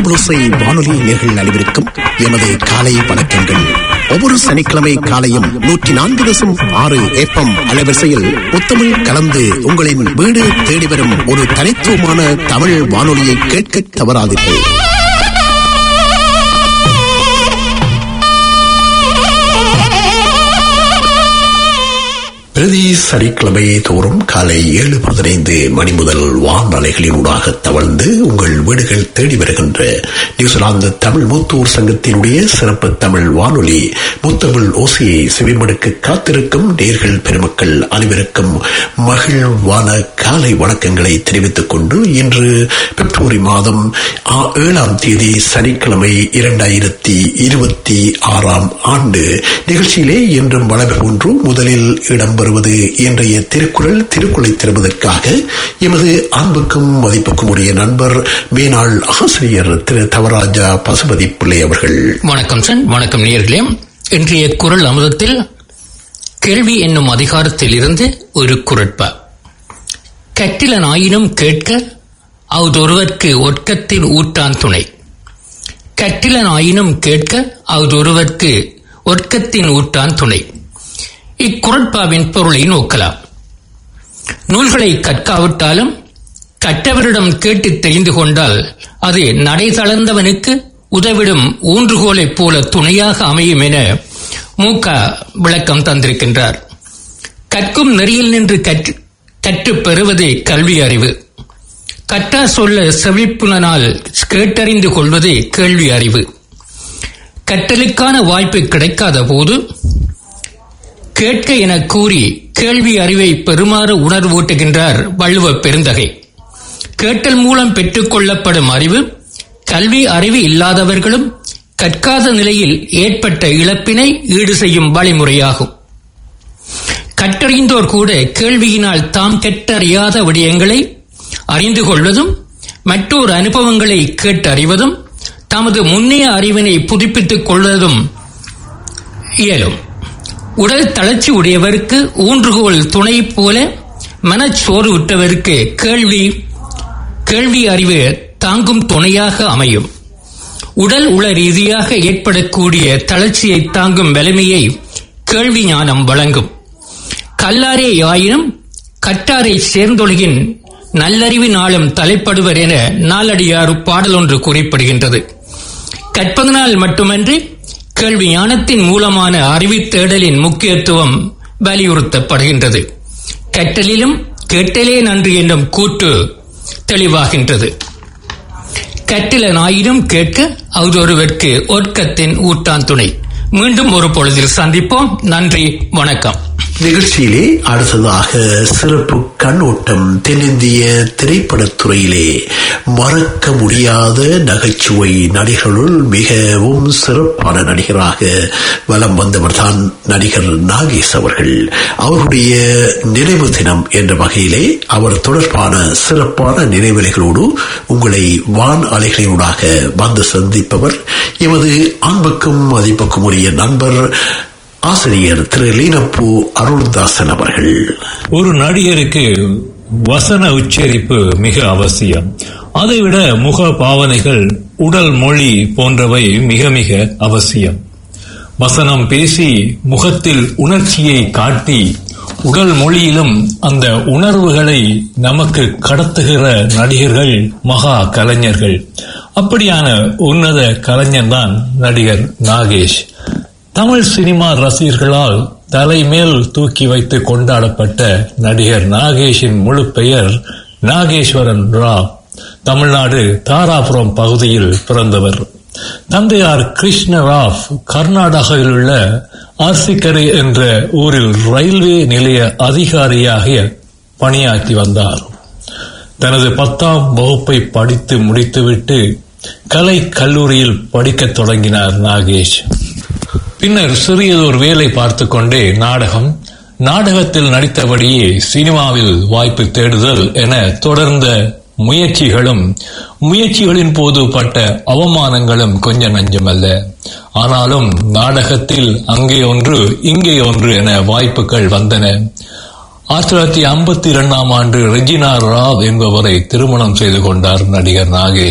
தமிழோசை வானொலி நேர்கள் அனைவருக்கும் எமது காலை வணக்கங்கள் ஒவ்வொரு சனிக்கிழமை காலையும் நூற்றி நான்கு தசம் ஆறு ஏப்பம் அலைவரிசையில் புத்தமிழ் கலந்து உங்களின் வீடு தேடி வரும் ஒரு தனித்துவமான தமிழ் வானொலியை கேட்க தவறாதீர்கள் பிரதி சனிக்கிழமை தோறும் காலை ஏழு பதினைந்து மணி முதல் வான்மலைகளினூடாக தவழ்ந்து உங்கள் வீடுகள் தேடி வருகின்ற நியூசிலாந்து தமிழ் மூத்தூர் சங்கத்தினுடைய சிறப்பு தமிழ் வானொலி முத்தமிழ் ஓசையை செவிமடுக்க காத்திருக்கும் நேர்கள் பெருமக்கள் அனைவருக்கும் மகிழ்வான காலை வணக்கங்களை தெரிவித்துக் கொண்டு இன்று பிப்ரவரி மாதம் ஆ- ஏழாம் தேதி சனிக்கிழமை இரண்டாயிரத்தி இருபத்தி ஆறாம் ஆண்டு நிகழ்ச்சியிலே இன்றும் வளமை போன்று முதலில் இடம்பெறுவது இன்றைய திருக்குறள் திருக்குறளை தருவதற்காக எமது அன்புக்கும் மதிப்புக்கும் உரிய நண்பர் மேனாள் ஆசிரியர் திரு தவராஜா பசுபதி பிள்ளை அவர்கள் வணக்கம் சன் வணக்கம் நேயர்களே இன்றைய குரல் அமுதத்தில் கேள்வி என்னும் அதிகாரத்தில் இருந்து ஒரு குரட்பா கட்டிலன் ஆயினும் கேட்க அவுதொருவர்க்கு ஒட்கத்தில் ஊட்டான் துணை கட்டிலன் ஆயினும் கேட்க அவுதொருவர்க்கு ஒட்கத்தின் ஊட்டான் துணை இக்குரட்பாவின் பொருளை நோக்கலாம் நூல்களை கற்காவிட்டாலும் கற்றவரிடம் கேட்டு தெரிந்து கொண்டால் அது நடை தளர்ந்தவனுக்கு உதவிடும் ஊன்றுகோலைப் போல துணையாக அமையும் என மூக்க விளக்கம் தந்திருக்கின்றார் கற்கும் நெறியில் நின்று கற்று கற்றுப் பெறுவதே கல்வி அறிவு கற்றா சொல்ல செவிப்புலனால் கேட்டறிந்து கொள்வதே கேள்வி அறிவு கற்றலுக்கான வாய்ப்பு கிடைக்காத போது கேட்க என கூறி கேள்வி அறிவை பெறுமாறு உணர்வூட்டுகின்றார் வள்ளுவ பெருந்தகை கேட்டல் மூலம் பெற்றுக்கொள்ளப்படும் அறிவு கல்வி அறிவு இல்லாதவர்களும் கற்காத நிலையில் ஏற்பட்ட இழப்பினை ஈடு செய்யும் வழிமுறையாகும் கற்றறிந்தோர் கூட கேள்வியினால் தாம் கற்றறியாத விடயங்களை அறிந்து கொள்வதும் மற்றொரு அனுபவங்களை கேட்டறிவதும் தமது முன்னைய அறிவினை புதுப்பித்துக் கொள்வதும் இயலும் உடல் தளர்ச்சி உடையவருக்கு ஊன்றுகோல் துணை போல மனச்சோறு விட்டவருக்கு கேள்வி கேள்வி அறிவு தாங்கும் துணையாக அமையும் உடல் உள ரீதியாக ஏற்படக்கூடிய தளர்ச்சியை தாங்கும் வலிமையை கேள்வி ஞானம் வழங்கும் கல்லாரே ஆயினும் கட்டாரை சேர்ந்தொழுகின் நல்லறிவு நாளும் தலைப்படுவர் என நாலடியார் பாடல் ஒன்று குறிப்பிடுகின்றது கற்பதனால் மட்டுமன்றி கேள்வி ஞானத்தின் மூலமான அறிவுத் தேடலின் முக்கியத்துவம் வலியுறுத்தப்படுகின்றது கற்றலிலும் கேட்டலே நன்று என்னும் கூற்று தெளிவாகின்றது கட்டிலன் ஆயினும் கேட்க அவரொருவர்க்கு ஒர்க்கத்தின் ஊட்டான் துணை மீண்டும் ஒரு பொழுதில் சந்திப்போம் நன்றி வணக்கம் நிகழ்ச்சியிலே அடுத்ததாக சிறப்பு கண்ணோட்டம் தென்னிந்திய திரைப்படத்துறையிலே மறக்க முடியாத நகைச்சுவை நடிகர்களுள் மிகவும் சிறப்பான நடிகராக வலம் வந்தவர்தான் நடிகர் நாகேஷ் அவர்கள் அவருடைய நினைவு தினம் என்ற வகையிலே அவர் தொடர்பான சிறப்பான நினைவலைகளோடு உங்களை வான் அலைகளினூடாக வந்து சந்திப்பவர் எமது அன்புக்கும் மதிப்புக்கும் உரிய நண்பர் ஆசிரியர் திரு லீனப்பூ அருள்தாசன் அவர்கள் ஒரு நடிகருக்கு வசன உச்சரிப்பு மிக அவசியம் அதைவிட முக பாவனைகள் உடல் மொழி போன்றவை மிக மிக அவசியம் வசனம் பேசி முகத்தில் உணர்ச்சியை காட்டி உடல் மொழியிலும் அந்த உணர்வுகளை நமக்கு கடத்துகிற நடிகர்கள் மகா கலைஞர்கள் அப்படியான உன்னத கலைஞர்தான் நடிகர் நாகேஷ் தமிழ் சினிமா ரசிகர்களால் தலைமேல் தூக்கி வைத்து கொண்டாடப்பட்ட நடிகர் நாகேஷின் முழு பெயர் நாகேஸ்வரன் ராவ் தமிழ்நாடு தாராபுரம் பகுதியில் பிறந்தவர் தந்தையார் கிருஷ்ண ராவ் கர்நாடகாவில் உள்ள ஆர்சிக்கரை என்ற ஊரில் ரயில்வே நிலைய அதிகாரியாக பணியாற்றி வந்தார் தனது பத்தாம் வகுப்பை படித்து முடித்துவிட்டு கலை கல்லூரியில் படிக்கத் தொடங்கினார் நாகேஷ் பின்னர் சிறியதொரு வேலை பார்த்து கொண்டே நாடகம் நாடகத்தில் நடித்தபடியே சினிமாவில் வாய்ப்பு தேடுதல் என தொடர்ந்த முயற்சிகளும் முயற்சிகளின் போது பட்ட அவமானங்களும் கொஞ்ச நஞ்சமல்ல ஆனாலும் நாடகத்தில் அங்கே ஒன்று இங்கே ஒன்று என வாய்ப்புகள் வந்தன ஆயிரத்தி தொள்ளாயிரத்தி ஐம்பத்தி இரண்டாம் ஆண்டு ரெஜினா ராவ் என்பவரை திருமணம் செய்து கொண்டார் நடிகர் நாகேஷ்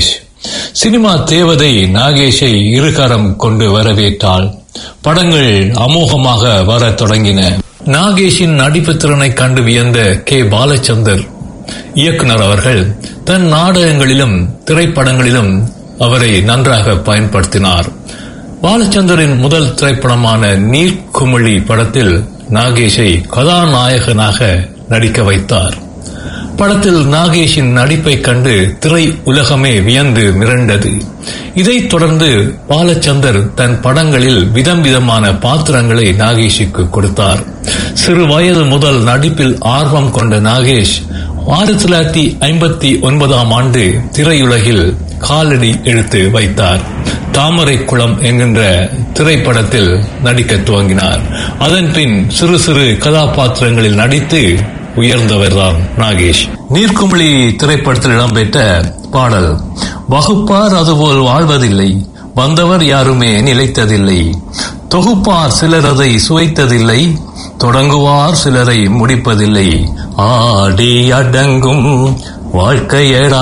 சினிமா தேவதை நாகேஷை இருகரம் கொண்டு வரவேற்றாள் படங்கள் அமோகமாக வரத் தொடங்கின நாகேஷின் நடிப்பு திறனை கண்டு வியந்த கே பாலச்சந்தர் இயக்குனர் அவர்கள் தன் நாடகங்களிலும் திரைப்படங்களிலும் அவரை நன்றாக பயன்படுத்தினார் பாலச்சந்தரின் முதல் திரைப்படமான நீர்க்குமிழி படத்தில் நாகேஷை கதாநாயகனாக நடிக்க வைத்தார் படத்தில் நாகேஷின் நடிப்பை கண்டு திரை உலகமே வியந்து மிரண்டது இதைத் தொடர்ந்து பாலச்சந்தர் தன் படங்களில் விதம் விதமான பாத்திரங்களை நாகேஷுக்கு கொடுத்தார் சிறு வயது முதல் நடிப்பில் ஆர்வம் கொண்ட நாகேஷ் ஆயிரத்தி தொள்ளாயிரத்தி ஐம்பத்தி ஒன்பதாம் ஆண்டு திரையுலகில் காலடி எடுத்து வைத்தார் தாமரை குளம் என்கின்ற திரைப்படத்தில் நடிக்க துவங்கினார் அதன் பின் சிறு சிறு கதாபாத்திரங்களில் நடித்து உயர்ந்தவர்தான் நாகேஷ் நீர்க்குமிழி திரைப்படத்தில் இடம்பெற்ற பாடல் வகுப்பார் அதுபோல் வாழ்வதில்லை வந்தவர் யாருமே நிலைத்ததில்லை தொகுப்பார் சிலர் அதை சுவைத்ததில்லை தொடங்குவார் சிலரை முடிப்பதில்லை ஆடி அடங்கும் வாழ்க்கையடா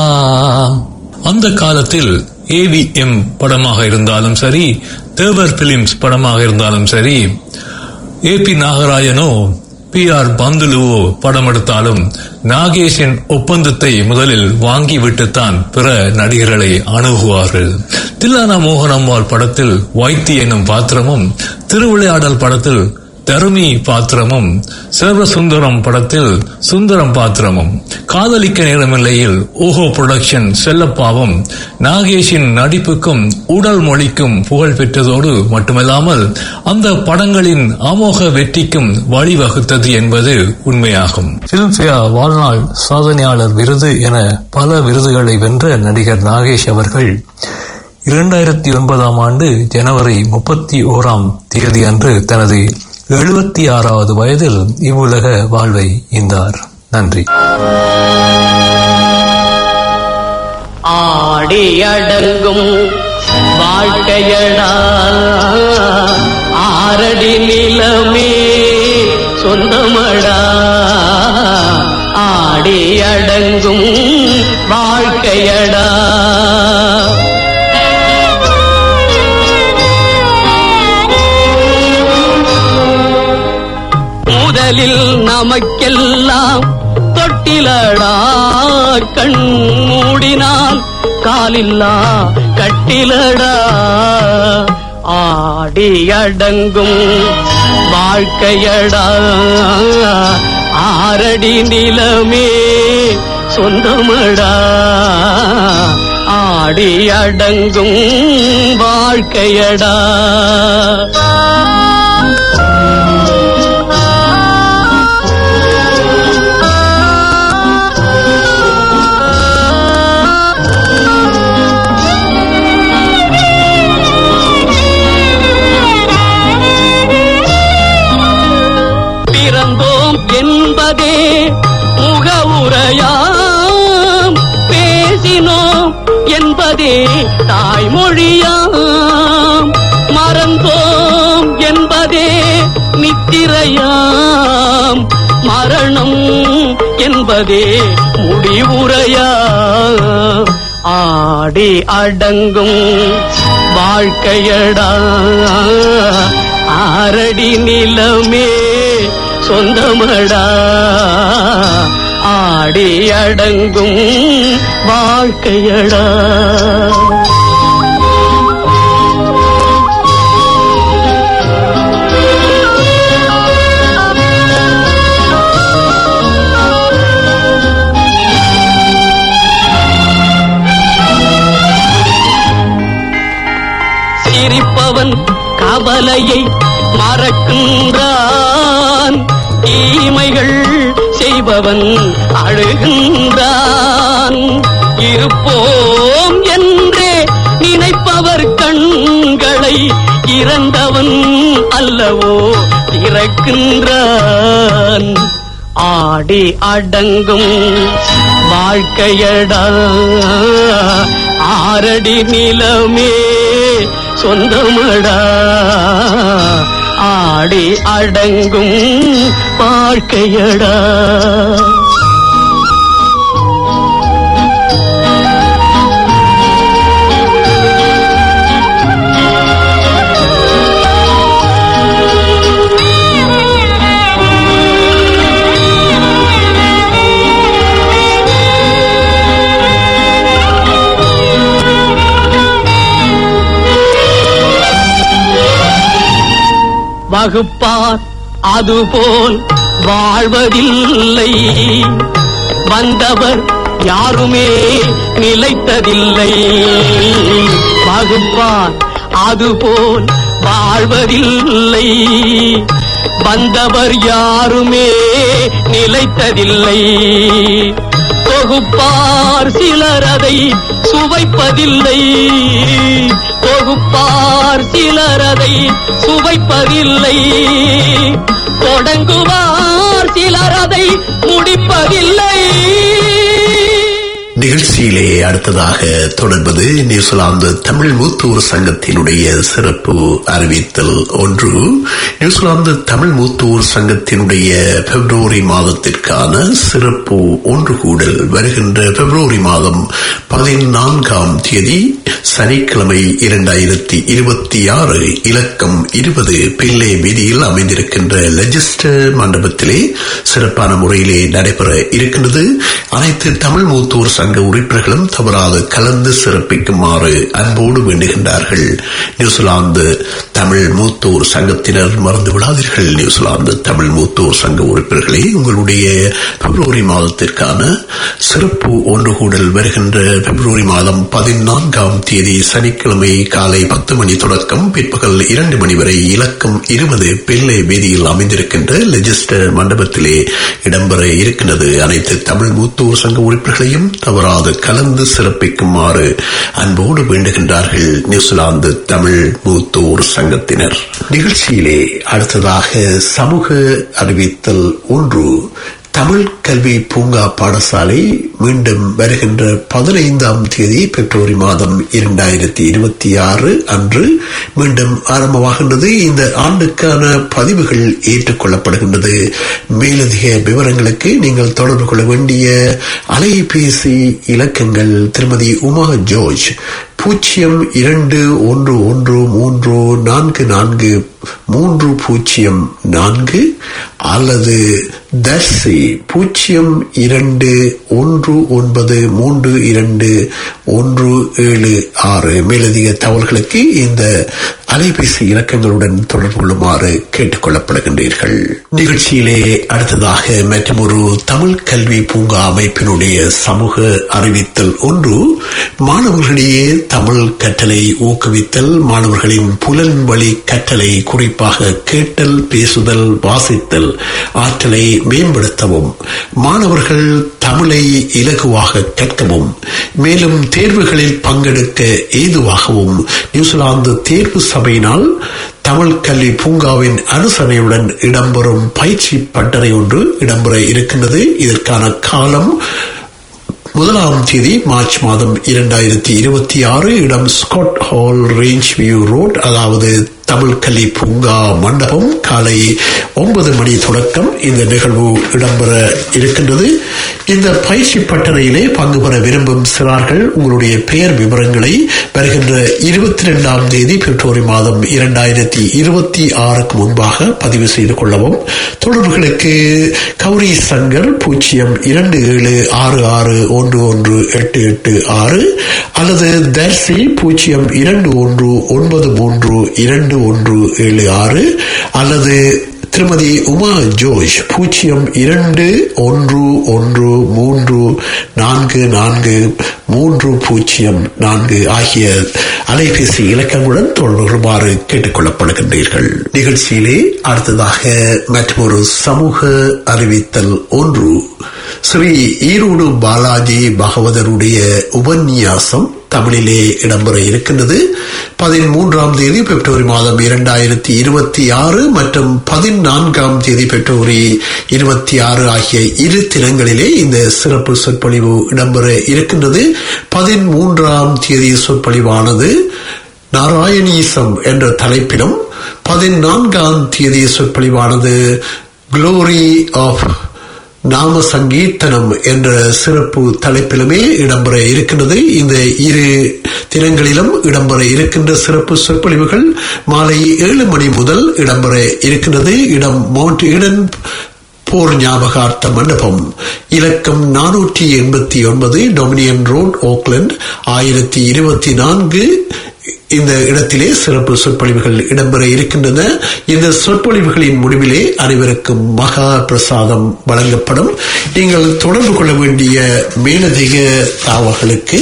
அந்த காலத்தில் ஏவிஎம் படமாக இருந்தாலும் சரி தேவர் பிலிம்ஸ் படமாக இருந்தாலும் சரி ஏ பி நாகராஜனோ பி ஆர் பந்துலுவோ படம் எடுத்தாலும் நாகேஷின் ஒப்பந்தத்தை முதலில் வாங்கிவிட்டுத்தான் பிற நடிகர்களை அணுகுவார்கள் தில்லானா மோகனம்மாள் படத்தில் வைத்தி எனும் பாத்திரமும் திருவிளையாடல் படத்தில் தருமி பாத்திரமும் சர்வசுந்தரம் படத்தில் சுந்தரம் பாத்திரமும் காதலிக்க நேரமில்லையில் ஓஹோ புரொடக்ஷன் செல்லப்பாவும் நாகேஷின் நடிப்புக்கும் உடல் மொழிக்கும் புகழ் பெற்றதோடு மட்டுமல்லாமல் அந்த படங்களின் அமோக வெற்றிக்கும் வழிவகுத்தது என்பது உண்மையாகும் பிலிம்ஃபேர் வாழ்நாள் சாதனையாளர் விருது என பல விருதுகளை வென்ற நடிகர் நாகேஷ் அவர்கள் இரண்டாயிரத்தி ஒன்பதாம் ஆண்டு ஜனவரி முப்பத்தி ஓராம் தேதி அன்று தனது எழுபத்தி ஆறாவது வயதில் இவ்வுலக வாழ்வை ஈந்தார் நன்றி ஆடி அடங்கும் வாழ்க்கையடா ஆரடி நிலமே சொந்தமடா ஆடி அடங்கும் வாழ்க்கையடா முதலில் நமக்கெல்லாம் தொட்டிலடா கண் மூடினால் காலில்லா கட்டிலடா ஆடி அடங்கும் வாழ்க்கையடா ஆரடி நிலமே சொந்தமடா ஆடி அடங்கும் வாழ்க்கையடா பிறந்தோம் என்பதே முகவுரையாம் பேசினோம் என்பதே தாய்மொழியாம் மறந்தோம் என்பதே நித்திரையாம் மரணம் என்பதே முடிவுரையாம் ஆடி அடங்கும் வாழ்க்கையடா ஆரடி நிலமே சொந்தமடா ஆடி அடங்கும் வாழ்க்கையடா சிரிப்பவன் கவலையை மறக்கின்றான் தீமைகள் செய்பவன் அழுகின்றான் இருப்போம் என்றே நினைப்பவர் கண்களை இறந்தவன் அல்லவோ திறக்கின்றான் ஆடி அடங்கும் வாழ்க்கையடா ஆரடி நிலமே சொந்தமடா ஆடி அடங்கும் வாழ்க்கையடா வகுப்பார் அதுபோல் வாழ்வதில்லை வந்தவர் யாருமே நிலைத்ததில்லை வகுப்பார் அதுபோல் வாழ்வதில்லை வந்தவர் யாருமே நிலைத்ததில்லை தொகுப்பார் சிலர் அதை சுவைப்பதில்லை தொகுப்பார் சிலர் அதை சுவைப்பதில்லை தொடங்குவார் சிலர் அதை முடிப்பதில்லை நிகழ்ச்சியிலே அடுத்ததாக தொடர்பது நியூசிலாந்து தமிழ் மூத்தூர் சங்கத்தினுடைய சிறப்பு அறிவித்தல் ஒன்று நியூசிலாந்து தமிழ் மூத்தூர் சங்கத்தினுடைய பிப்ரவரி மாதத்திற்கான சிறப்பு ஒன்று கூடல் வருகின்ற பிப்ரவரி மாதம் பதினான்காம் தேதி சனிக்கிழமை இரண்டாயிரத்தி இருபத்தி ஆறு இலக்கம் இருபது பிள்ளை வீதியில் அமைந்திருக்கின்ற லெஜிஸ்டர் மண்டபத்திலே சிறப்பான முறையிலே நடைபெற இருக்கின்றது அனைத்து தமிழ் மூத்தூர் சங்க உறுப்பினர்களும் தவறாது கலந்து சிறப்பிக்குமாறு அன்போடு வேண்டுகின்றார்கள் நியூசிலாந்து தமிழ் மூத்தோர் சங்கத்தினர் மறந்து விடாதீர்கள் நியூசிலாந்து தமிழ் மூத்தோர் சங்க உறுப்பினர்களே உங்களுடைய பிப்ரவரி மாதத்திற்கான சிறப்பு ஒன்று கூடல் வருகின்ற பிப்ரவரி மாதம் பதினான்காம் தேதி சனிக்கிழமை காலை பத்து மணி தொடக்கம் பிற்பகல் இரண்டு மணி வரை இலக்கம் இருபது பிள்ளை வீதியில் அமைந்திருக்கின்ற லெஜிஸ்டர் மண்டபத்திலே இடம்பெற இருக்கின்றது அனைத்து தமிழ் மூத்தோர் சங்க உறுப்பினர்களையும் தவறாது கலந்து சிறப்பிக்குமாறு அன்போடு வேண்டுகின்றார்கள் நியூசிலாந்து தமிழ் மூத்தோர் சங்கத்தினர் நிகழ்ச்சியிலே அடுத்ததாக சமூக அறிவித்தல் ஒன்று தமிழ் கல்வி பூங்கா பாடசாலை மீண்டும் வருகின்ற பதினைந்தாம் தேதி பிப்ரவரி மாதம் இரண்டாயிரத்தி இருபத்தி ஆறு அன்று மீண்டும் ஆரம்பமாகின்றது இந்த ஆண்டுக்கான பதிவுகள் ஏற்றுக்கொள்ளப்படுகின்றது மேலதிக விவரங்களுக்கு நீங்கள் தொடர்பு கொள்ள வேண்டிய அலைபேசி இலக்கங்கள் திருமதி உமா ஜோர்ஜ் பூஜ்ஜியம் இரண்டு ஒன்று ஒன்று மூன்று நான்கு நான்கு மூன்று பூஜ்ஜியம் நான்கு அல்லது தர்சி பூஜ்ஜியம் இரண்டு ஒன்று ஒன்பது மூன்று இரண்டு ஒன்று ஏழு ஆறு மேலதிக தகவல்களுக்கு இந்த அலைபேசி இலக்கங்களுடன் தொடர்பு கொள்ளுமாறு கேட்டுக் கொள்ளப்படுகின்றீர்கள் நிகழ்ச்சியிலே அடுத்ததாக மற்றொரு தமிழ் கல்வி பூங்கா அமைப்பினுடைய சமூக அறிவித்தல் ஒன்று மாணவர்களிடையே தமிழ் கற்றலை ஊக்குவித்தல் மாணவர்களின் புலன் வழி கற்றலை குறிப்பாக கேட்டல் பேசுதல் வாசித்தல் ஆற்றலை மேம்படுத்தவும் மாணவர்கள் தமிழை இலகுவாக கற்கவும் மேலும் தேர்வுகளில் பங்கெடுக்க ஏதுவாகவும் நியூசிலாந்து தேர்வு சபையினால் தமிழ் கல்வி பூங்காவின் அனுசரணையுடன் இடம்பெறும் பயிற்சி பட்டறை ஒன்று இடம்பெற இருக்கின்றது இதற்கான காலம் முதலாம் தேதி மார்ச் மாதம் இரண்டாயிரத்தி இருபத்தி ஆறு இடம் Scott Hall range view road அதாவது தமிழ் கல்வி பூங்கா மண்டபம் காலை ஒன்பது மணி தொடக்கம் இந்த நிகழ்வு இடம்பெற இருக்கின்றது இந்த பயிற்சி பட்டறையிலே பங்கு பெற விரும்பும் சிறார்கள் உங்களுடைய பெயர் விவரங்களை வருகின்ற இருபத்தி ரெண்டாம் தேதி பிப்ரவரி மாதம் இரண்டாயிரத்தி இருபத்தி ஆறுக்கு முன்பாக பதிவு செய்து கொள்ளவும் தொடர்புகளுக்கு கௌரி சங்கர் பூஜ்ஜியம் இரண்டு ஏழு ஆறு ஆறு ஒன்று ஒன்று எட்டு எட்டு ஆறு அல்லது தர்சி பூஜ்ஜியம் இரண்டு ஒன்று ஒன்பது மூன்று இரண்டு ஒன்று ஏழு ஆறு அல்லது திருமதி உமா ஜோஷ் பூஜ்ஜியம் இரண்டு ஒன்று ஒன்று மூன்று நான்கு நான்கு மூன்று பூஜ்ஜியம் நான்கு ஆகிய அலைபேசி இலக்கங்களுடன் தொடர்புமாறு கேட்டுக் கொள்ளப்படுகின்றீர்கள் நிகழ்ச்சியிலே அடுத்ததாக மற்றொரு சமூக அறிவித்தல் ஒன்று ஸ்ரீ ஈரோடு பாலாஜி பகவதருடைய உபன்யாசம் தமிழிலே இடம்பெற இருக்கின்றது பதிமூன்றாம் தேதி பிப்ரவரி மாதம் இரண்டாயிரத்தி இருபத்தி ஆறு மற்றும் பதினான்காம் தேதி பிப்ரவரி இருபத்தி ஆறு ஆகிய இரு தினங்களிலே இந்த சிறப்பு சொற்பொழிவு இடம்பெற இருக்கின்றது பதிமூன்றாம் தேதி சொற்பொழிவானது நாராயணீசம் என்ற தலைப்பிலும் பதினான்காம் தேதி சொற்பொழிவானது குளோரி ஆஃப் நாம சங்கீர்த்தனம் என்ற சிறப்பு தலைப்பிலுமே இடம்பெற இருக்கின்றது இந்த இரு தினங்களிலும் இடம்பெற இருக்கின்ற சிறப்பு சொற்பொழிவுகள் மாலை ஏழு மணி முதல் இடம்பெற இருக்கின்றது இடம் மவுண்ட் ஈடன் போர் ஞாபகார்த்த மண்டபம் இலக்கம் நானூற்றி எண்பத்தி ஒன்பது டொமினியன் ரோட் ஓக்லண்ட் ஆயிரத்தி இருபத்தி நான்கு இந்த இடத்திலே சிறப்பு சொற்பொழிவுகள் இடம்பெற இருக்கின்றன இந்த சொற்பொழிவுகளின் முடிவிலே அனைவருக்கும் மகா பிரசாதம் வழங்கப்படும் நீங்கள் தொடர்பு கொள்ள வேண்டிய மேலதிக தாவல்களுக்கு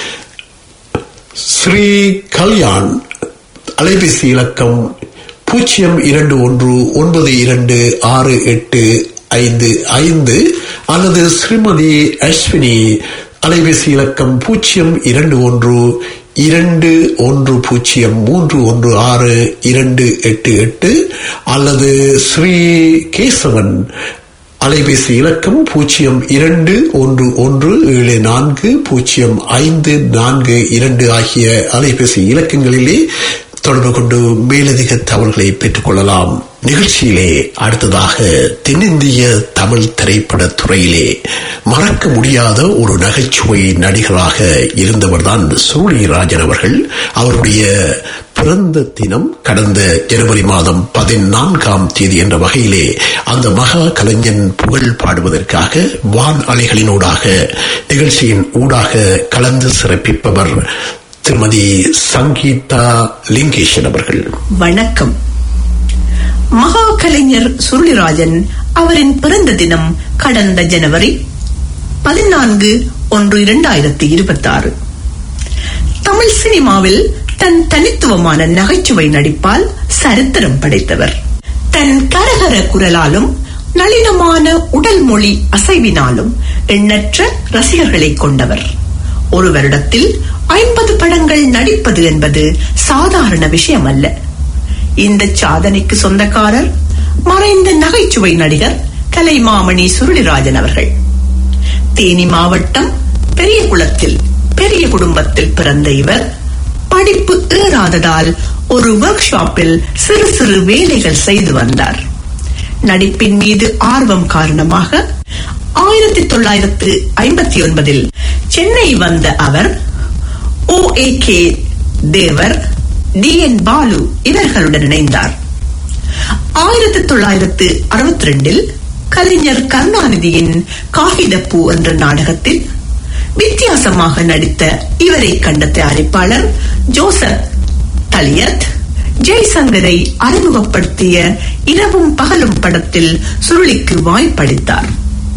ஸ்ரீ கல்யாண் அலைபேசி இலக்கம் பூஜ்ஜியம் இரண்டு ஒன்று ஒன்பது இரண்டு ஆறு எட்டு ஐந்து ஐந்து அல்லது ஸ்ரீமதி அஸ்வினி அலைபேசி இலக்கம் பூஜ்ஜியம் இரண்டு ஒன்று இரண்டு ஒன்று பூஜ்ஜியம் மூன்று ஒன்று ஆறு இரண்டு எட்டு எட்டு அல்லது ஸ்ரீ கேசவன் அலைபேசி இலக்கம் பூஜ்ஜியம் இரண்டு ஒன்று ஒன்று ஏழு நான்கு பூஜ்ஜியம் ஐந்து நான்கு இரண்டு ஆகிய அலைபேசி இலக்கங்களிலே தொடர்பு கொண்டு மேலதிக தகவல்களை பெற்றுக் கொள்ளலாம் நிகழ்ச்சியிலே அடுத்ததாக தென்னிந்திய தமிழ் திரைப்பட துறையிலே மறக்க முடியாத ஒரு நகைச்சுவை நடிகராக இருந்தவர்தான் சூழிராஜன் அவர்கள் அவருடைய பிறந்த தினம் கடந்த ஜனவரி மாதம் பதினான்காம் தேதி என்ற வகையிலே அந்த மகா கலைஞன் புகழ் பாடுவதற்காக வான் அலைகளினூடாக நிகழ்ச்சியின் ஊடாக கலந்து சிறப்பிப்பவர் திருமதி சங்கீதா லிங்கேஷன் அவர்கள் வணக்கம் மகா கலைஞர் சுருளிராஜன் அவரின் பிறந்த தினம் கடந்த ஜனவரி பதினான்கு ஒன்று இரண்டாயிரத்தி இருபத்தி ஆறு தமிழ் சினிமாவில் தன் தனித்துவமான நகைச்சுவை நடிப்பால் சரித்திரம் படைத்தவர் தன் கரகர குரலாலும் நளினமான உடல் மொழி அசைவினாலும் எண்ணற்ற ரசிகர்களை கொண்டவர் ஒரு வருடத்தில் ஐம்பது படங்கள் நடிப்பது என்பது சாதாரண விஷயம் அல்ல இந்த சாதனைக்கு சொந்தக்காரர் மறைந்த நகைச்சுவை நடிகர் கலைமாமணி சுருளிராஜன் அவர்கள் தேனி மாவட்டம் பெரியகுளத்தில் பெரிய குடும்பத்தில் பிறந்த இவர் படிப்பு ஏறாததால் ஒரு ஒர்க் ஷாப்பில் சிறு சிறு வேலைகள் செய்து வந்தார் நடிப்பின் மீது ஆர்வம் காரணமாக ஆயிரத்தி தொள்ளாயிரத்து ஐம்பத்தி ஒன்பதில் சென்னை வந்த அவர் O A K Devar T N Balu இவர்களுடன் இணைந்தார் ஆயிரத்தி தொள்ளாயிரத்து அறுபத்தி ரெண்டில் கலைஞர் கருணாநிதியின் காகிதப்பூ என்ற நாடகத்தில் வித்தியாசமாக நடித்த இவரை கண்ட தயாரிப்பாளர் ஜோசப் தலியத் ஜெய்சங்கரை அறிமுகப்படுத்திய இரவும் பகலும் படத்தில் சுருளிக்கு வாய்ப்பளித்தார்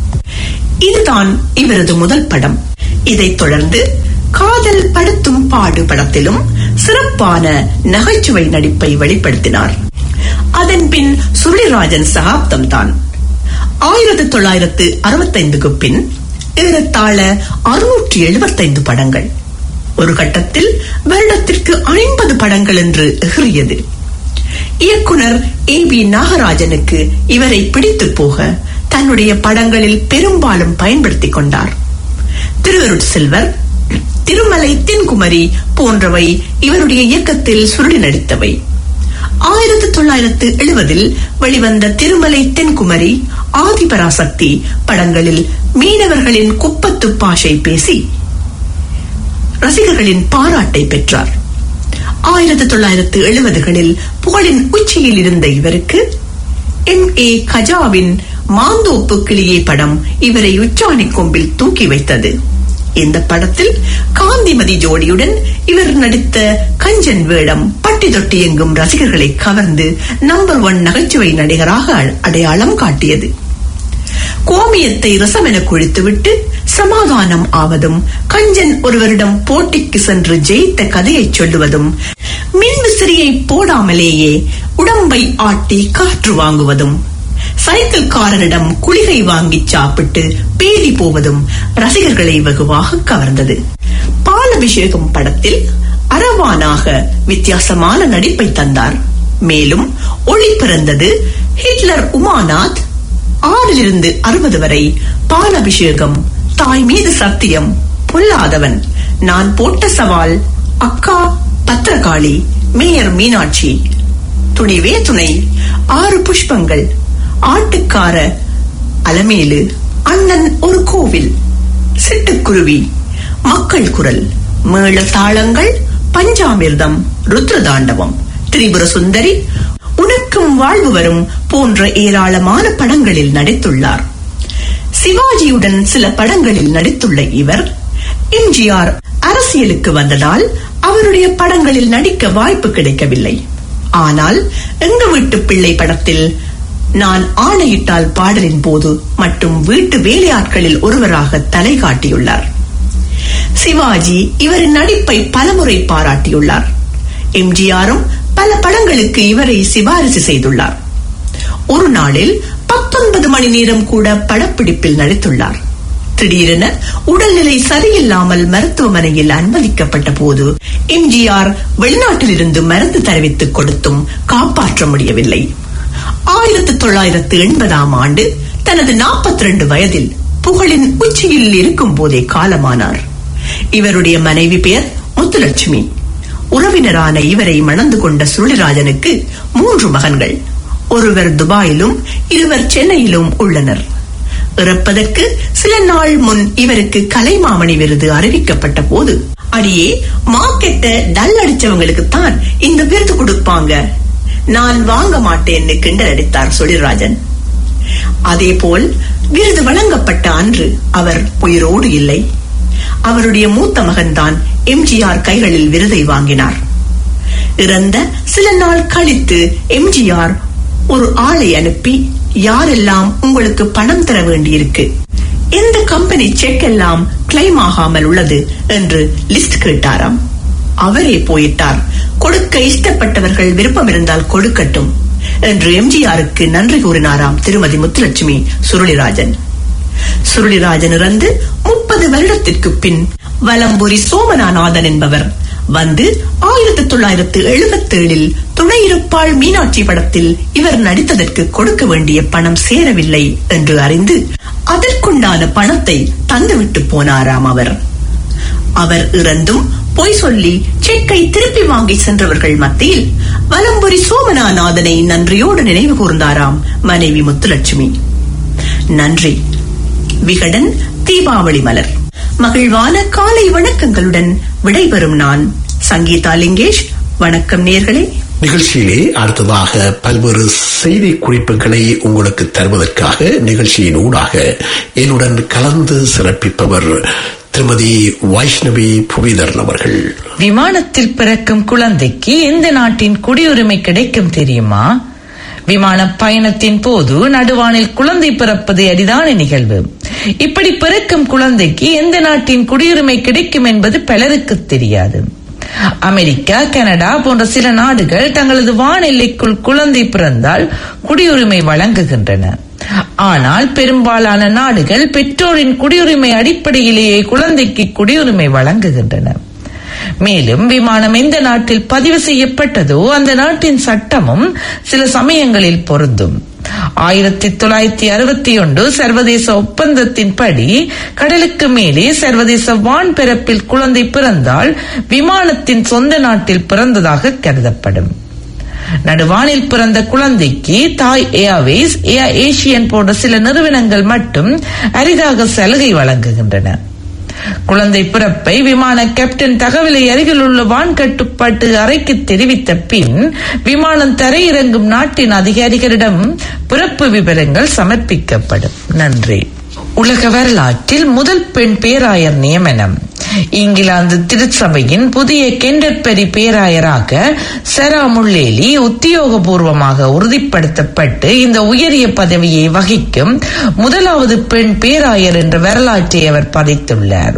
இதுதான் இவரது முதல் படம் இதைத் தொடர்ந்து காதல் படுத்தும் பாடு படத்திலும் சிறப்பான நகைச்சுவை நடிப்பை வெளிப்படுத்தினார் அதன் பின் சுருளிராஜன் சகாப்தம் தான் ஆயிரத்தி தொள்ளாயிரத்து அறுபத்தைந்துக்கு பின் ஏறத்தாழ அறுநூற்றி எழுபத்தைந்து படங்கள் ஒரு கட்டத்தில் வருடத்திற்கு ஐம்பது படங்கள் என்று எகிறியது இயக்குனர் ஏ பி நாகராஜனுக்கு இவரை பிடித்து போக தன்னுடைய படங்களில் பெரும்பாலும் பயன்படுத்திக் கொண்டார் திருவருட் செல்வர் திருமலை தென்குமரி போன்றவை இவருடைய இயக்கத்தில் சுருளி நடித்தவை ஆயிரத்தி தொள்ளாயிரத்து எழுபதில் வெளிவந்த திருமலை தென்குமரி ஆதிபராசக்தி படங்களில் மீனவர்களின் குப்பத்து பாஷை பேசி ரசிகர்களின் பாராட்டை பெற்றார் ஆயிரத்தி தொள்ளாயிரத்து எழுபதுகளில் புகழின் உச்சியில் இருந்த இவருக்கு எம் ஏ கஜாவின் மாந்தோப்பு கிளியே படம் இவரை உச்சாணி கொம்பில் தூக்கி வைத்தது இந்த படத்தில் காந்திமதி ஜோடியுடன் இவர் நடித்த கஞ்சன் வேடம் பட்டி தொட்டி எங்கும் ரசிகர்களை கவர்ந்து நம்பர் ஒன் நகைச்சுவை நடிகராக அடையாளம் காட்டியது கோமியத்தை ரசமென குழித்துவிட்டு சமாதானம் ஆவதும் கஞ்சன் ஒருவரிடம் போட்டிக்கு சென்று ஜெயித்த கதையை சொல்லுவதும் மின்விசிறியை போடாமலேயே உடம்பை ஆட்டி காற்று வாங்குவதும் சைக்கிள்காரனிடம் குளிகை வாங்கி சாப்பிட்டு பேதி போவதும் ரசிகர்களை வெகுவாக கவர்ந்தது பாலபிஷேகம் படத்தில் அரவானாக வித்தியாசமான நடிப்பை தந்தார் மேலும் ஒளி பிறந்தது ஹிட்லர் உமாநாத் ஆறிலிருந்து அறுபது வரை பாலபிஷேகம் தாய் மீது சத்தியம் பொல்லாதவன் நான் போட்ட சவால் அக்கா பத்திரகாளி மேயர் மீனாட்சி துணிவே துணை ஆறு புஷ்பங்கள் ஆட்டுக்கார அலமேலு அண்ணன் ஒரு கோவில் சிட்டுக்குருவி மக்கள் குரல் மேள தாளங்கள் பஞ்சாமிர்தம் ருத்ரதாண்டவம் திரிபுர சுந்தரி உனக்கும் வாழ்வு வரும் போன்ற ஏராளமான படங்களில் நடித்துள்ளார் சிவாஜியுடன் சில படங்களில் நடித்துள்ள இவர் எம்ஜிஆர் அரசியலுக்கு வந்ததால் அவருடைய படங்களில் நடிக்க வாய்ப்பு கிடைக்கவில்லை ஆனால் எங்க வீட்டு பிள்ளை படத்தில் நான் ஆணையிட்டால் பாடலின் போது மற்றும் வீட்டு வேலையாட்களில் ஒருவராக தலை காட்டியுள்ளார் சிவாஜி இவரின் நடிப்பை பலமுறை பாராட்டியுள்ளார் எம்ஜிஆரும் பல படங்களுக்கு இவரை சிபாரிசு செய்துள்ளார் ஒரு நாளில் பத்தொன்பது மணி நேரம் கூட படப்பிடிப்பில் நடித்துள்ளார் திடீரென உடல்நிலை சரியில்லாமல் மருத்துவமனையில் அனுமதிக்கப்பட்ட போது எம்ஜிஆர் வெளிநாட்டில் இருந்து மருந்து தெரிவித்துக் கொடுத்தும் காப்பாற்ற முடியவில்லை ஆயிரத்தி தொள்ளாயிரத்து எண்பதாம் ஆண்டு தனது நாற்பத்தி ரெண்டு வயதில் புகழின் உச்சியில் இருக்கும் போதே காலமானார் இவருடைய மனைவி பெயர் முத்துலட்சுமி உறவினரான இவரை மணந்து கொண்ட சுருளிராஜனுக்கு மூன்று மகன்கள் ஒருவர் துபாயிலும் இருவர் சென்னையிலும் உள்ளனர் இறப்பதற்கு சில நாள் முன் இவருக்கு கலைமாமணி விருது அறிவிக்கப்பட்ட போது அடியே மார்க்கெட்ட டல் அடிச்சவங்களுக்கு தான் இந்த விருது கொடுப்பாங்க நான் வாங்க மாட்டேன்னு கிண்டல் அடித்தார் சுழிராஜன் அதேபோல் விருது வழங்கப்பட்ட அன்று அவர் உயிரோடு இல்லை அவருடைய மூத்த மகன்தான் எம்ஜிஆர் கைகளில் விருதை வாங்கினார் இறந்த சில நாள் கழித்து எம்ஜிஆர் ஒரு ஆளை அனுப்பி யாரெல்லாம் உங்களுக்கு பணம் தர வேண்டியிருக்கு எந்த கம்பெனி செக் எல்லாம் கிளைம் ஆகாமல் உள்ளது என்று லிஸ்ட் கேட்டாராம் அவரே போயிட்டார் கொடுக்க இஷ்டப்பட்டவர்கள் விருப்பம் இருந்தால் கொடுக்கட்டும் என்று எம்ஜிஆருக்கு நன்றி கூறினாராம் திருமதி முத்துலட்சுமி சுருளிராஜன் சுருளிராஜன் இறந்து முப்பது வருடத்திற்கு பின் வலம்புரி சோமநாதன் என்பவர் வந்து ஆயிரத்தி தொள்ளாயிரத்து எழுபத்தி ஏழில் துணையிருப்பாள் மீனாட்சி படத்தில் இவர் நடித்ததற்கு கொடுக்க வேண்டிய பணம் சேரவில்லை என்று அறிந்து அதற்குண்டான பணத்தை தந்துவிட்டு போனாராம் அவர் அவர் இறந்தும் பொய் சொல்லி செக்கை திருப்பி வாங்கி சென்றவர்கள் மத்தியில் வலம்புரி சோமநாதனை நன்றியோடு நினைவு கூர்ந்தாராம் மனைவி முத்துலட்சுமி நன்றி விகடன் தீபாவளி மலர் மகிழ்வான காலை வணக்கங்களுடன் விடைபெறும் நான் சங்கீதா லிங்கேஷ் வணக்கம் நேர்களே நிகழ்ச்சியிலே அடுத்ததாக பல்வேறு செய்தி குறிப்புகளை உங்களுக்கு தருவதற்காக நிகழ்ச்சியின் ஊடாக என்னுடன் கலந்து சிறப்பிப்பவர் திருமதி வைஷ்ணவி புவிதரன் அவர்கள் விமானத்தில் பிறக்கும் குழந்தைக்கு எந்த நாட்டின் குடியுரிமை கிடைக்கும் தெரியுமா விமான பயணத்தின் போது நடுவானில் குழந்தை பிறப்பது அரிதான நிகழ்வு இப்படி பிறக்கும் குழந்தைக்கு எந்த நாட்டின் குடியுரிமை கிடைக்கும் என்பது பலருக்கு தெரியாது அமெரிக்கா கனடா போன்ற சில நாடுகள் தங்களது வான் எல்லைக்குள் குழந்தை பிறந்தால் குடியுரிமை வழங்குகின்றன ஆனால் பெரும்பாலான நாடுகள் பெற்றோரின் குடியுரிமை அடிப்படையிலேயே குழந்தைக்கு குடியுரிமை வழங்குகின்றன மேலும் விமானம் எந்த நாட்டில் பதிவு செய்யப்பட்டதோ அந்த நாட்டின் சட்டமும் சில சமயங்களில் பொருந்தும் ஆயிரத்தி தொள்ளாயிரத்தி அறுபத்தி ஒன்று சர்வதேச ஒப்பந்தத்தின்படி கடலுக்கு மேலே சர்வதேச வான் பிறப்பில் குழந்தை பிறந்தால் விமானத்தின் சொந்த நாட்டில் பிறந்ததாக கருதப்படும் நடுவானில் பிறந்த குழந்தைக்கு தாய் ஏர்வேஸ் ஏர் ஏசியன் போன்ற சில நிறுவனங்கள் மட்டும் அரிதாக சலுகை வழங்குகின்றன குழந்தை பிறப்பை விமான கேப்டன் தகவலை அருகில் உள்ள வான் கட்டுப்பாட்டு அறைக்கு தெரிவித்த பின் விமானம் தரையிறங்கும் நாட்டின் அதிகாரிகளிடம் பிறப்பு விவரங்கள் சமர்ப்பிக்கப்படும் நன்றி உலக வரலாற்றில் முதல் பெண் பேராயர் நியமனம் இங்கிலாந்து திருச்சபையின் புதிய கெண்டர்பெரி பேராயராக செரா முள்ளேலி உத்தியோகபூர்வமாக உறுதிப்படுத்தப்பட்டு இந்த உயரிய பதவியை வகிக்கும் முதலாவது பெண் பேராயர் என்ற வரலாற்றை அவர் படைத்துள்ளார்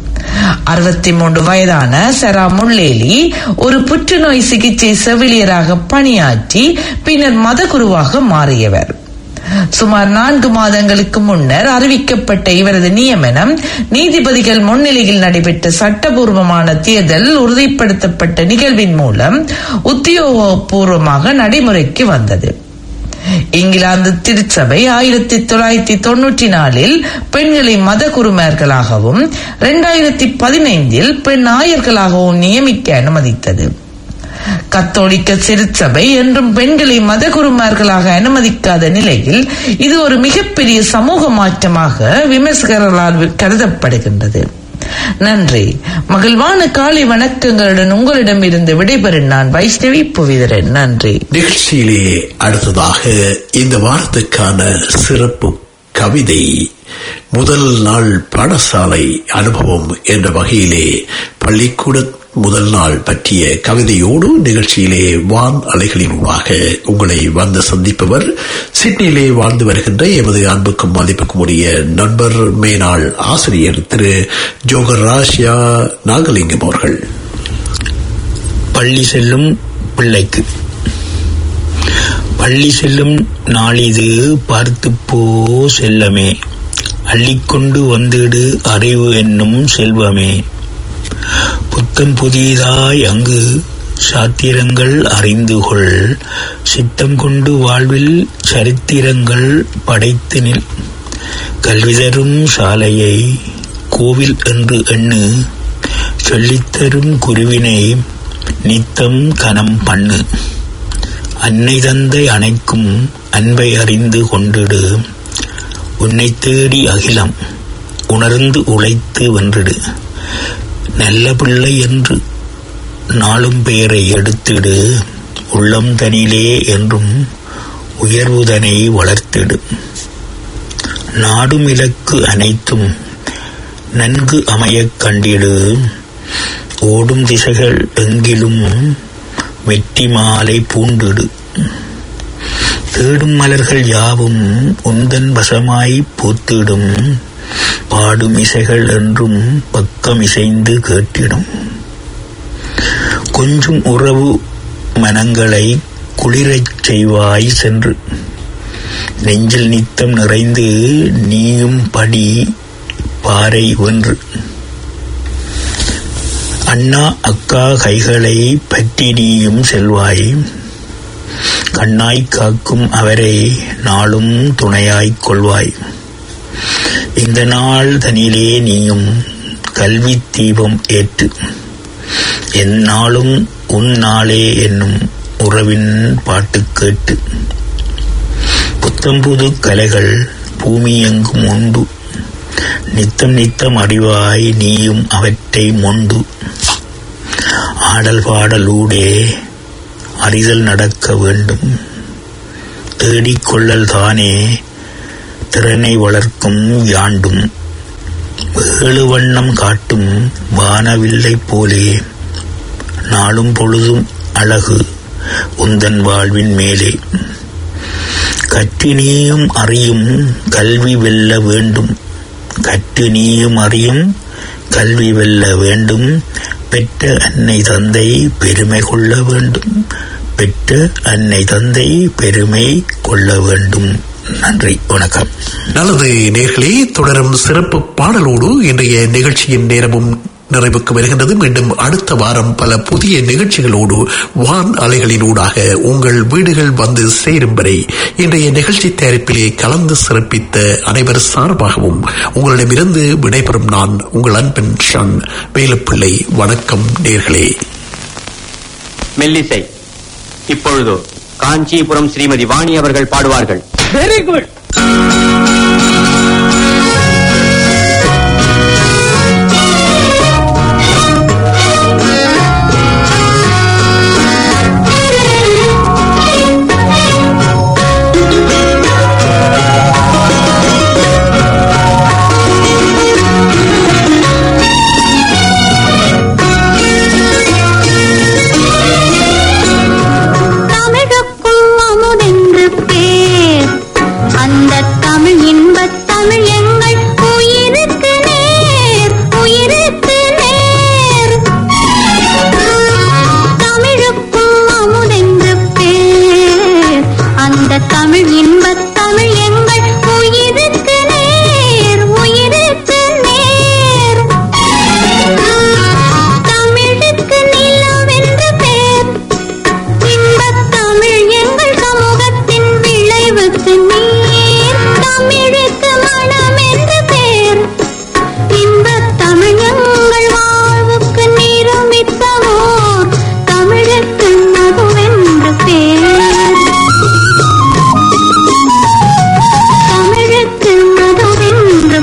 அறுபத்தி மூன்று வயதான செரா முள்ளேலி ஒரு புற்றுநோய் சிகிச்சை செவிலியராக பணியாற்றி பின்னர் மதகுருவாக மாறியவர் சுமார் நான்கு மாதங்களுக்கு முன்னர் அறிவிக்கப்பட்ட இவரது நியமனம் நீதிபதிகள் முன்னிலையில் நடைபெற்ற சட்டபூர்வமான தேர்தல் உறுதிப்படுத்தப்பட்ட நிகழ்வின் மூலம் உத்தியோகபூர்வமாக நடைமுறைக்கு வந்தது இங்கிலாந்து திருச்சபை ஆயிரத்தி தொள்ளாயிரத்தி தொன்னூற்றி நாலில் பெண்களை மத குருமார்களாகவும் இரண்டாயிரத்தி பதினைந்தில் பெண் ஆயர்களாகவும் நியமிக்க அனுமதித்தது கத்தோலிக்க திருச்சபை என்றும் பெண்களை மத குருமார்களாக அனுமதிக்காத நிலையில் இது ஒரு மிகப்பெரிய சமூக மாற்றமாக விமர்சகர்களால் கருதப்படுகின்றது நன்றி மகிழ்வான காலை வணக்கங்களுடன் உங்களிடம் இருந்து விடைபெறும் நான் வைஷ்ணவி புவிதரன் நன்றி நிகழ்ச்சியிலே அடுத்ததாக இந்த வாரத்துக்கான சிறப்பு கவிதை முதல் நாள் பாடசாலை அனுபவம் என்ற வகையிலே பள்ளிக்கூட முதல் நாள் பற்றிய கவிதையோடு நிகழ்ச்சியிலே வான் அலைகளினூடாக உங்களை வந்து சந்திப்பவர் சிட்னியிலே வாழ்ந்து வருகின்ற எமது அன்புக்கும் மதிப்புக்கும் உரிய நண்பர் மேனாள் ஆசிரியர் திரு ஜோகர் ராஷ்யா நாகலிங்கம் அவர்கள் பள்ளி செல்லும் பிள்ளைக்கு பள்ளி செல்லும் நாளிது பார்த்துப் போ செல்லமே அள்ளிக்கொண்டு வந்திடு அறிவு என்னும் செல்வமே புத்தம் புதியதாய் அங்கு சாத்திரங்கள் அறிந்து கொள் சித்தம் கொண்டு வாழ்வில் சரித்திரங்கள் படைத்து நில் கல்வி தரும் சாலையை கோவில் என்று எண்ணு சொல்லித்தரும் குருவினை நித்தம் கனம் பண்ணு அன்னை தந்தை அணைக்கும் அன்பை அறிந்து கொண்டிடு உன்னை தேடி அகிலம் உணர்ந்து உழைத்து வென்றிடு நல்ல பிள்ளை என்று நாளும் பெயரை எடுத்திடு உள்ளம் தனிலே என்றும் உயர்வுதனை வளர்த்திடு நாடும் இலக்கு அனைத்தும் நன்கு அமையக் கண்டிடு ஓடும் திசைகள் எங்கிலும் வெற்றி மாலை பூண்டிடு தேடும் மலர்கள் யாவும் உந்தன் வசமாய் பூத்திடும் பாடும் இசைகள் என்றும் பக்கம் இசைந்து கேட்டிடும் கொஞ்சம் உறவு மனங்களை குளிரச் செய்வாய் சென்று நெஞ்சில் நித்தம் நிறைந்து நீயும் படி பாறை வென்று அண்ணா அக்கா கைகளை பற்றி நீயும் செல்வாய் கண்ணாய் காக்கும் அவரை நாளும் துணையாய்க் கொள்வாய் இந்த நாள் தனிலே நீயும் கல்வி தீபம் ஏற்று எந்நாளும் உன் நாளே என்னும் உறவின் பாட்டு கேட்டு புத்தம்புது கலைகள் பூமி எங்கும் உண்டு நித்தம் நித்தம் அறிவாய் நீயும் அவற்றை மொண்டு ஆடல் பாடலூடே அறிதல் நடக்க வேண்டும் தேடிக்கொள்ளல் தானே திறனை வளர்க்கும் யாண்டும் ஏழு வண்ணம் காட்டும் வானவில்லை போலே நாளும் பொழுதும் அழகு உந்தன் வாழ்வின் மேலே கற்று நீயும் அறியும் கல்வி வெல்ல வேண்டும் கற்று நீயும் அறியும் கல்வி வெல்ல வேண்டும் பெற்ற அன்னை தந்தை பெருமை கொள்ள வேண்டும் பெற்ற அன்னை தந்தை பெருமை கொள்ள வேண்டும் நன்றி வணக்கம் நல்லது நேர்களே தொடரும் சிறப்பு பாடலோடு இன்றைய நிகழ்ச்சியின் நேரமும் நிறைவுக்கு வருகின்றது மீண்டும் அடுத்த வாரம் பல புதிய நிகழ்ச்சிகளோடு வான் அலைகளினூடாக உங்கள் வீடுகள் வந்து சேரும் வரை இன்றைய நிகழ்ச்சி தயாரிப்பிலே கலந்து சிறப்பித்த அனைவர் சார்பாகவும் உங்களிடமிருந்து விடைபெறும் நான் உங்கள் அன்பன் ஷன் வேலுப்பிள்ளை வணக்கம் நேர்களே மெல்லிசை இப்பொழுது காஞ்சிபுரம் ஸ்ரீமதி வாணி அவர்கள் பாடுவார்கள் வெரி குட்